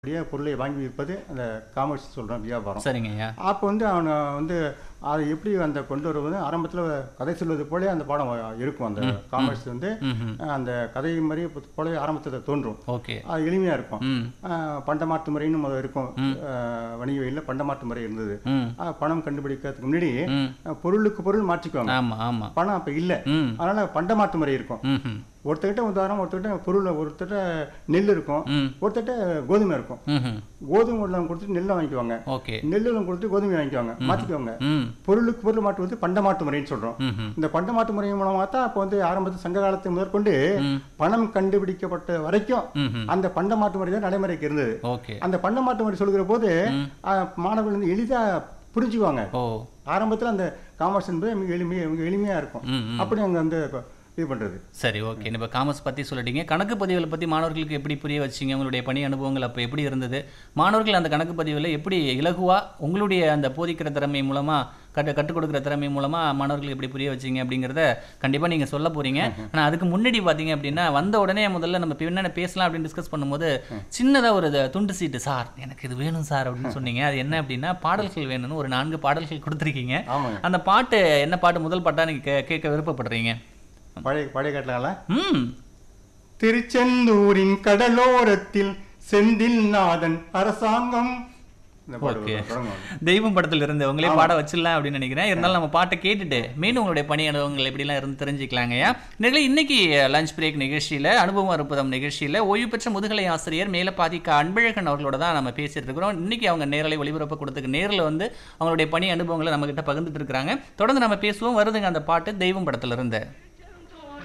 அப்படியே பொருளை வாங்கி விற்பது அந்த காமர்ஸ் சொல்கிறோம் வியாபாரம் சரிங்க ஐயா அப்போ வந்து அவனை வந்து அதை எப்படி அந்த கொண்டு வருவது ஆரம்பத்தில் கதை சொல்வது போலே அந்த பாடம் இருக்கும் அந்த காமர்ஸ் வந்து ம்ஹும். அந்த கதை மாதிரி போல ஆரம்பத்தில் தோன்றும் ஓகே அது எளிமையாக இருக்கும் ம் ஆஹ் பண்டமாற்று முறைன்னு முதல்ல இருக்கும் ஆஹ் வணிக வழியில் பண்டமாற்று முறை இருந்தது ம் ஆஹ் பணம் கண்டுபிடிக்கிறதுக்கு முன்னாடி ம் ஆஹ் பொருளுக்கு பொருள் மாற்றிக்குவாங்க ஆமா ஆமா பணம் அப்போ இல்லை ம் அதனால பண்டமாற்று முறை இருக்கும் ம்ஹும். ஒருத்தர்கிட்ட உதாரணம் ஒருத்தர்கிட்ட பொருள் ஒருத்தர்கிட்ட நெல் இருக்கும் ம் ஒருத்தர்கிட்ட கோதுமை இருக்கும் ம்ஹும். கோதுமை உள்ளவங்க கொடுத்துட்டு நெல்லை வாங்கிக்குவாங்க ஓகே நெல் உள்ளவங்க கொடுத்து கோதுமை வாங்கிக்குவாங்க மாற்றிக்குவாங்க ம் பொருளுக்கு பொருள் மாற்றுவது பண்டமாற்று முறைன்னு சொல்றோம் ம்ஹும். இந்த பண்டமாற்று முறை மூலமாக தான் அப்போ வந்து ஆரம்பத்து சங்க காலத்து முதற்கொண்டு ம். பணம் கண்டுபிடிக்கப்பட்ட வரைக்கும் ம்ஹும். அந்த பண்டமாற்று முறை தான் நடைமுறைக்கு இருந்தது ஓகே அந்த பண்டமாற்று முறை சொல்கிற போது ம். ஆஹ், மாணவர்கள் வந்து எளிதா புரிஞ்சுக்குவாங்க ஓ ஆரம்பத்தில் அந்த காமர்ஸ் என்பது மிக எளிமையா மிக எளிமையா இருக்கும் ம் ம் அப்படி அங்க வந்து இது பண்றது சரி ஓகே இப்போ காமர்ஸ் பற்றி சொல்லிட்டீங்க கணக்கு பதிவுகளை பற்றி மாணவர்களுக்கு எப்படி புரிய வச்சீங்க உங்களுடைய பணி அனுபவங்கள் அப்போ எப்படி இருந்தது மாணவர்கள் அந்த கணக்கு பதிவில் எப்படி இலகுவா உங்களுடைய அந்த போதிக்கிற திறமை மூலமாக கட்டு கற்றுக் கொடுக்குற திறமை மூலமாக மாணவர்களுக்கு எப்படி புரிய வச்சீங்க அப்படிங்கிறத கண்டிப்பாக நீங்கள் சொல்ல போகிறீங்க ஆனால் அதுக்கு முன்னாடி பார்த்தீங்க அப்படின்னா வந்த உடனே முதல்ல நம்ம இப்போ என்னென்ன பேசலாம் அப்படின்னு டிஸ்கஸ் பண்ணும்போது சின்னதாக ஒரு இது துண்டு சீட்டு சார் எனக்கு இது வேணும் சார் அப்படின்னு சொன்னீங்க அது என்ன அப்படின்னா பாடல்கள் வேணும்னு ஒரு நான்கு பாடல்கள் கொடுத்துருக்கீங்க ஆமாங்க அந்த பாட்டு என்ன பாட்டு முதல் பாட்டா நீங்கள் கே கேட்க விருப்பப்படுறீங்க பழைய பழைய காட்டலாம் ம் திருச்செந்தூரின் கடலோரத்தில் செந்தில் நாதன் அரசாங்கம் இந்த பாட்டு Okay. தொடங்குவாங்க. தெய்வம் படத்துல இருந்து உங்களே பாட வச்சிடலாம் அப்படின்னு நினைக்கிறேன் இருந்தாலும் நம்ம பாட்டை கேட்டுட்டு மீண்டும் உங்களுடைய பணி அனுபவங்கள் எப்படிலாம் இருந்து தெரிஞ்சுக்கலாங்கய்யா நிகழ்ச்சி இன்னைக்கு லஞ்ச் பிரேக் நிகழ்ச்சியில அனுபவம் அற்புதம் நிகழ்ச்சியில ஓய்வு பெற்ற முதுகலை ஆசிரியர் மேலப்பாதி க அன்பழகன் அவர்களோட தான் நம்ம பேசிட்டு இருக்கிறோம் இன்னைக்கு அவங்க நேரலை ஒளிபரப்பு கொடுத்துக்கு நேரில் வந்து அவங்களுடைய பணி அனுபவங்களை நம்ம கிட்ட பகிர்ந்துட்டு இருக்கிறாங்க தொடர்ந்து நம்ம பேசுவோம் வருதுங்க அந்த பாட்டு தெய்வம் படத்துல இருந்து